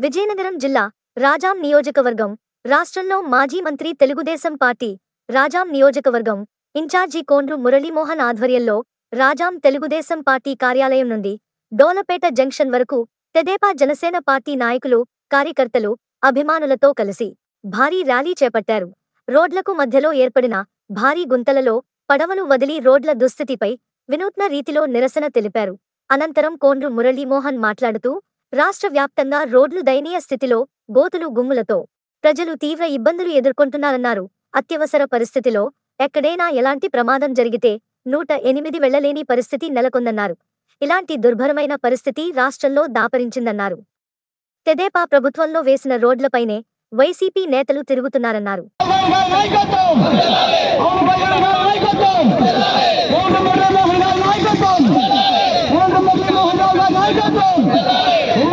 విజయనగరం జిల్లా రాజాం నియోజకవర్గం రాష్ట్రంలో మాజీ మంత్రి తెలుగుదేశం పార్టీ రాజాం నియోజకవర్గం ఇన్ఛార్జి కోండ్రు మురళీమోహన్ ఆధ్వర్యంలో రాజాం తెలుగుదేశం పార్టీ కార్యాలయం నుండి డోలపేట జంక్షన్ వరకు తెదేపా జనసేన పార్టీ నాయకులు కార్యకర్తలు అభిమానులతో కలిసి భారీ ర్యాలీ చేపట్టారు రోడ్లకు మధ్యలో ఏర్పడిన భారీ గుంతలలో పడవలు వదిలి రోడ్ల దుస్థితిపై వినూత్న రీతిలో నిరసన తెలిపారు అనంతరం కోండ్రు మురళీమోహన్ మాట్లాడుతూ రాష్ట్ర వ్యాప్తంగా రోడ్లు దయనీయ స్థితిలో గోతులు గుమ్ములతో ప్రజలు తీవ్ర ఇబ్బందులు ఎదుర్కొంటున్నారన్నారు అత్యవసర పరిస్థితిలో ఎక్కడైనా ఎలాంటి ప్రమాదం జరిగితే నూట ఎనిమిది వెళ్లలేని పరిస్థితి నెలకొందన్నారు ఇలాంటి దుర్భరమైన పరిస్థితి రాష్ట్రంలో దాపరించిందన్నారు తెదేపా ప్రభుత్వంలో వేసిన రోడ్లపైనే వైసీపీ నేతలు తిరుగుతున్నారన్నారు నాయకత్వం పవన్ కళ్యాణ్ గారి నాయకత్వం కోట మురళీమోహన్ గారి నాయకత్వం కోట మురళీమోహన్ రావు గారి నాయకత్వం